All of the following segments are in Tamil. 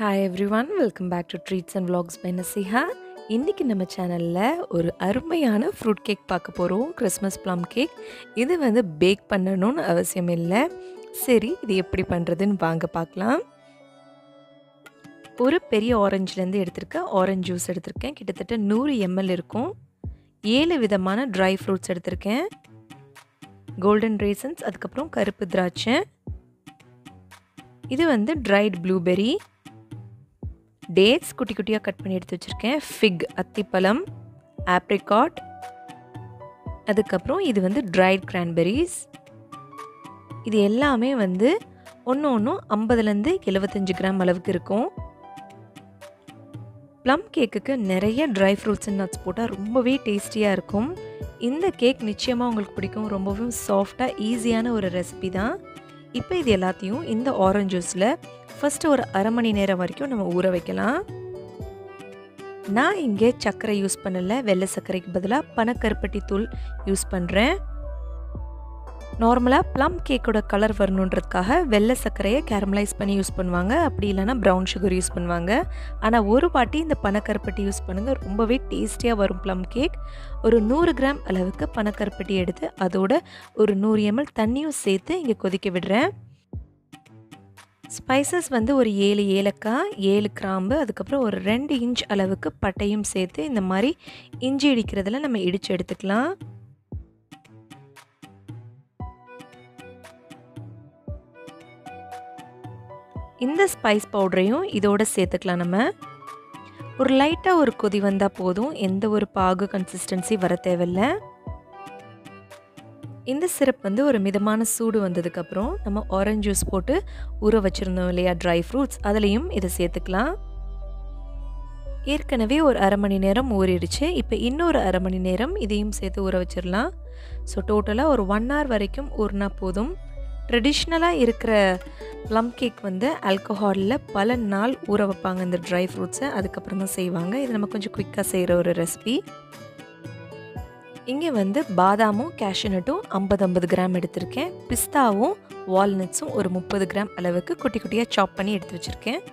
hi everyone welcome back to treats and vlogs by Nasiha இன்றைக்கி நம்ம சேனலில் ஒரு அருமையான ஃப்ரூட் கேக் பார்க்க போகிறோம் கிறிஸ்மஸ் ப்ளம் கேக் இது வந்து பேக் பண்ணணும்னு அவசியம் இல்லை சரி இது எப்படி பண்ணுறதுன்னு வாங்க பார்க்கலாம் ஒரு பெரிய ஆரஞ்சுலேருந்து எடுத்திருக்கேன் ஆரஞ்சு ஜூஸ் எடுத்திருக்கேன் கிட்டத்தட்ட நூறு எம்எல் இருக்கும் ஏழு விதமான ட்ரை ஃப்ரூட்ஸ் எடுத்திருக்கேன் கோல்டன் ரேசன்ஸ் அதுக்கப்புறம் கருப்பு திராட்சை இது வந்து ட்ரைட் ப்ளூபெர்ரி டேட்ஸ் குட்டி குட்டியாக கட் பண்ணி எடுத்து வச்சுருக்கேன் ஃபிக் அத்திப்பழம் ஆப்ரிகாட் அதுக்கப்புறம் இது வந்து ட்ரைட் கிரான்பெரிஸ் இது எல்லாமே வந்து ஒன்று ஒன்றும் ஐம்பதுலேருந்து எழுபத்தஞ்சு கிராம் அளவுக்கு இருக்கும் ப்ளம் கேக்குக்கு நிறைய ட்ரை ஃப்ரூட்ஸ் அண்ட் நட்ஸ் போட்டால் ரொம்பவே டேஸ்டியாக இருக்கும் இந்த கேக் நிச்சயமாக உங்களுக்கு பிடிக்கும் ரொம்பவும் சாஃப்டாக ஈஸியான ஒரு ரெசிபி தான் இப்போ இது எல்லாத்தையும் இந்த ஆரஞ்ச் ஜூஸில் ஃபஸ்ட்டு ஒரு அரை மணி நேரம் வரைக்கும் நம்ம ஊற வைக்கலாம் நான் இங்கே சர்க்கரை யூஸ் பண்ணலை வெள்ளை சர்க்கரைக்கு பதிலாக பனக்கருப்பட்டி தூள் யூஸ் பண்ணுறேன் நார்மலாக ப்ளம் கேக்கோட கலர் வரணுன்றதுக்காக வெள்ளை சர்க்கரையை கேரமலைஸ் பண்ணி யூஸ் பண்ணுவாங்க அப்படி இல்லைனா ப்ரௌன் சுகர் யூஸ் பண்ணுவாங்க ஆனால் ஒரு வாட்டி இந்த பனக்கருப்பட்டி யூஸ் பண்ணுங்கள் ரொம்பவே டேஸ்டியாக வரும் ப்ளம் கேக் ஒரு நூறு கிராம் அளவுக்கு பனக்கருப்பட்டி எடுத்து அதோட ஒரு நூறு எம்எல் தண்ணியும் சேர்த்து இங்கே கொதிக்க விடுறேன் ஸ்பைசஸ் வந்து ஒரு ஏழு ஏலக்காய் ஏழு கிராம்பு அதுக்கப்புறம் ஒரு ரெண்டு இன்ச் அளவுக்கு பட்டையும் சேர்த்து இந்த மாதிரி இஞ்சி இடிக்கிறதுல நம்ம இடித்து எடுத்துக்கலாம் இந்த ஸ்பைஸ் பவுடரையும் இதோட சேர்த்துக்கலாம் நம்ம ஒரு லைட்டாக ஒரு கொதி வந்தால் போதும் எந்த ஒரு பாகு கன்சிஸ்டன்சி வர தேவையில்லை இந்த சிரப் வந்து ஒரு மிதமான சூடு வந்ததுக்கப்புறம் நம்ம ஆரஞ்ச் ஜூஸ் போட்டு ஊற வச்சுருந்தோம் இல்லையா ட்ரை ஃப்ரூட்ஸ் அதுலேயும் இதை சேர்த்துக்கலாம் ஏற்கனவே ஒரு அரை மணி நேரம் ஊறிடுச்சு இப்போ இன்னொரு அரை மணி நேரம் இதையும் சேர்த்து ஊற வச்சிடலாம் ஸோ டோட்டலாக ஒரு ஒன் ஹவர் வரைக்கும் ஊறினா போதும் ட்ரெடிஷ்னலாக இருக்கிற ப்ளம் கேக் வந்து ஆல்கஹாலில் பல நாள் ஊற வைப்பாங்க இந்த ட்ரை ஃப்ரூட்ஸை அதுக்கப்புறம் தான் செய்வாங்க இது நம்ம கொஞ்சம் குயிக்காக செய்கிற ஒரு ரெசிபி இங்கே வந்து பாதாமும் கேஷ்யூநட்டும் ஐம்பது ஐம்பது கிராம் எடுத்திருக்கேன் பிஸ்தாவும் வால்நட்ஸும் ஒரு முப்பது கிராம் அளவுக்கு குட்டி குட்டியாக சாப் பண்ணி எடுத்து வச்சுருக்கேன்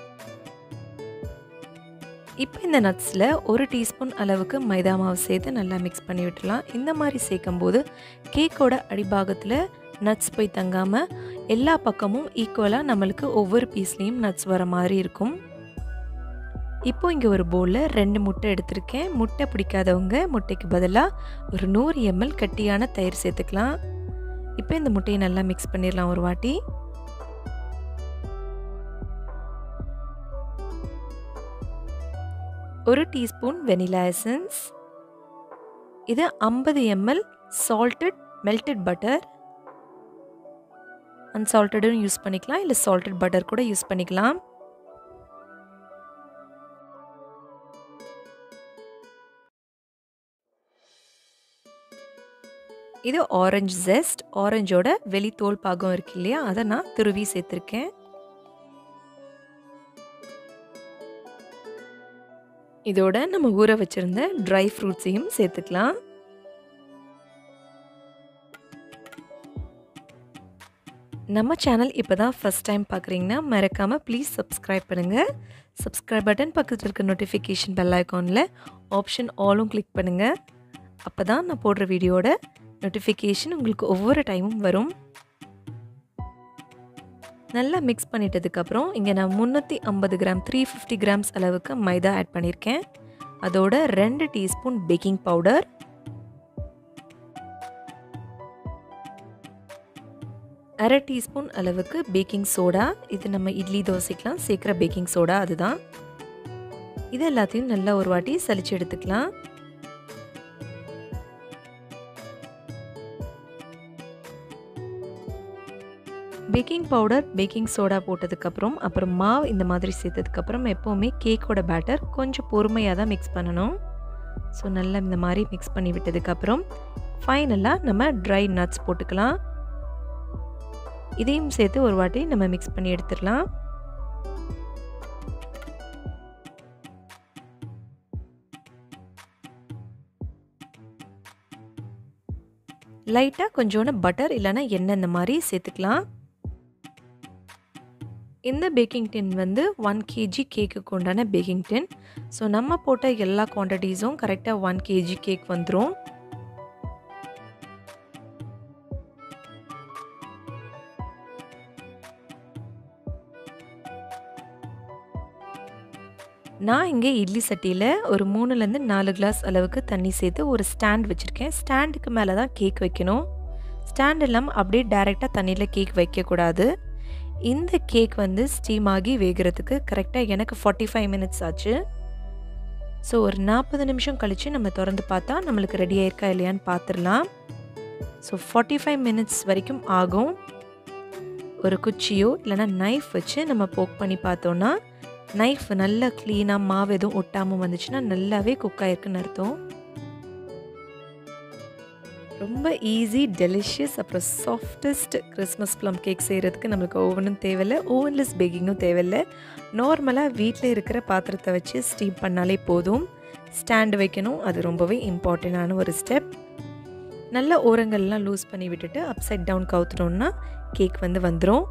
இப்போ இந்த நட்ஸில் ஒரு டீஸ்பூன் அளவுக்கு மைதா மாவு சேர்த்து நல்லா மிக்ஸ் பண்ணி விட்டுலாம் இந்த மாதிரி சேர்க்கும்போது கேக்கோட அடிபாகத்தில் நட்ஸ் போய் தங்காமல் எல்லா பக்கமும் ஈக்குவலாக நம்மளுக்கு ஒவ்வொரு பீஸ்லேயும் நட்ஸ் வர மாதிரி இருக்கும் இப்போ இங்கே ஒரு பவுலில் ரெண்டு முட்டை எடுத்திருக்கேன் முட்டை பிடிக்காதவங்க முட்டைக்கு பதிலாக ஒரு நூறு எம்எல் கட்டியான தயிர் சேர்த்துக்கலாம் இப்போ இந்த முட்டையை நல்லா மிக்ஸ் பண்ணிடலாம் ஒரு வாட்டி ஒரு டீஸ்பூன் வெனிலா எசன்ஸ் இது ஐம்பது எம்எல் சால்ட்டட் மெல்டட் பட்டர் அன்சால்ட்டடும் யூஸ் பண்ணிக்கலாம் இல்லை சால்ட்டட் பட்டர் கூட யூஸ் பண்ணிக்கலாம் இது ஆரஞ்சு ஜெஸ்ட் ஆரஞ்சோட வெளி தோல் பாகம் இருக்கு இல்லையா அதை நான் துருவி சேர்த்துருக்கேன் இதோட நம்ம ஊற வச்சிருந்த ட்ரை ஃப்ரூட்ஸையும் சேர்த்துக்கலாம் நம்ம சேனல் இப்போ தான் ஃபஸ்ட் டைம் பார்க்குறீங்கன்னா மறக்காமல் ப்ளீஸ் சப்ஸ்கிரைப் பண்ணுங்கள் சப்ஸ்கிரைப் பட்டன் பக்கத்தில் இருக்க நோட்டிஃபிகேஷன் பெல் ஐக்கானில் ஆப்ஷன் ஆலும் கிளிக் பண்ணுங்கள் அப்போ தான் நான் போடுற வீடியோட நோட்டிஃபிகேஷன் உங்களுக்கு ஒவ்வொரு டைமும் வரும் நல்லா மிக்ஸ் பண்ணிட்டதுக்கப்புறம் இங்கே நான் முந்நூற்றி ஐம்பது கிராம் த்ரீ ஃபிஃப்டி கிராம்ஸ் அளவுக்கு மைதா ஆட் பண்ணியிருக்கேன் அதோட ரெண்டு டீஸ்பூன் பேக்கிங் பவுடர் அரை டீஸ்பூன் அளவுக்கு பேக்கிங் சோடா இது நம்ம இட்லி தோசைக்கெலாம் சேர்க்குற பேக்கிங் சோடா அதுதான் இது எல்லாத்தையும் நல்லா ஒரு வாட்டி சலிச்சு எடுத்துக்கலாம் பேக்கிங் பவுடர் பேக்கிங் சோடா போட்டதுக்கப்புறம் அப்புறம் மாவு இந்த மாதிரி சேர்த்ததுக்கப்புறம் எப்போவுமே கேக்கோட பேட்டர் கொஞ்சம் பொறுமையாக தான் மிக்ஸ் பண்ணணும் ஸோ நல்லா இந்த மாதிரி மிக்ஸ் பண்ணி விட்டதுக்கப்புறம் ஃபைனலாக நம்ம ட்ரை நட்ஸ் போட்டுக்கலாம் இதையும் சேர்த்து ஒரு வாட்டி நம்ம மிக்ஸ் பண்ணி எடுத்துடலாம் லைட்டாக கொஞ்சோண்டு பட்டர் இல்லைன்னா எண்ணெய் இந்த மாதிரி சேர்த்துக்கலாம் இந்த பேக்கிங் டின் வந்து ஒன் கேஜி கேக்குக்கு உண்டான பேக்கிங் டின் ஸோ நம்ம போட்ட எல்லா குவான்டிட்டிஸும் கரெக்டாக ஒன் கேஜி கேக் வந்துடும் நான் இங்கே இட்லி சட்டியில் ஒரு மூணுலேருந்து நாலு கிளாஸ் அளவுக்கு தண்ணி சேர்த்து ஒரு ஸ்டாண்ட் வச்சுருக்கேன் ஸ்டாண்டுக்கு மேலே தான் கேக் வைக்கணும் ஸ்டாண்ட் இல்லாமல் அப்படியே டைரெக்டாக தண்ணியில் கேக் வைக்கக்கூடாது இந்த கேக் வந்து ஸ்டீம் ஆகி வேகிறதுக்கு கரெக்டாக எனக்கு ஃபார்ட்டி ஃபைவ் மினிட்ஸ் ஆச்சு ஸோ ஒரு நாற்பது நிமிஷம் கழித்து நம்ம திறந்து பார்த்தா நம்மளுக்கு ரெடி ஆயிருக்கா இல்லையான்னு பார்த்துடலாம் ஸோ ஃபார்ட்டி ஃபைவ் மினிட்ஸ் வரைக்கும் ஆகும் ஒரு குச்சியோ இல்லைனா நைஃப் வச்சு நம்ம போக் பண்ணி பார்த்தோன்னா நைஃப் நல்லா க்ளீனாக மாவு எதுவும் ஒட்டாமல் வந்துச்சுன்னா நல்லாவே குக் ஆயிருக்குன்னு அர்த்தம் ரொம்ப ஈஸி டெலிஷியஸ் அப்புறம் சாஃப்டஸ்ட் கிறிஸ்மஸ் ப்ளம் கேக் செய்கிறதுக்கு நம்மளுக்கு ஓவனும் தேவையில்லை ஓவன்லெஸ் பேக்கிங்கும் தேவையில்லை நார்மலாக வீட்டில் இருக்கிற பாத்திரத்தை வச்சு ஸ்டீம் பண்ணாலே போதும் ஸ்டாண்டு வைக்கணும் அது ரொம்பவே இம்பார்ட்டண்ட்டான ஒரு ஸ்டெப் நல்ல ஓரங்கள்லாம் லூஸ் பண்ணி விட்டுட்டு அப்சைட் டவுன் கவுத்துட்டோம்னா கேக் வந்து வந்துடும்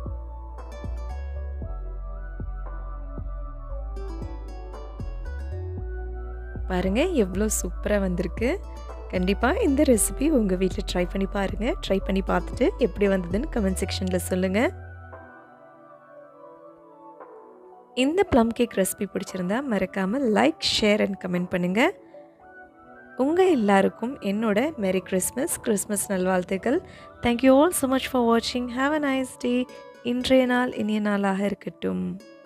பாருங்கள் எவ்வளோ சூப்பராக வந்திருக்கு கண்டிப்பாக இந்த ரெசிபி உங்கள் வீட்டில் ட்ரை பண்ணி பாருங்கள் ட்ரை பண்ணி பார்த்துட்டு எப்படி வந்ததுன்னு கமெண்ட் செக்ஷனில் சொல்லுங்கள் இந்த ப்ளம் கேக் ரெசிபி பிடிச்சிருந்தா மறக்காமல் லைக் ஷேர் அண்ட் கமெண்ட் பண்ணுங்கள் உங்கள் எல்லாருக்கும் என்னோட மேரி கிறிஸ்மஸ் கிறிஸ்மஸ் நல்வாழ்த்துக்கள் thank you all so much for வாட்சிங் ஹாவ் அ நைஸ் டே இன்றைய நாள் இனிய நாளாக இருக்கட்டும்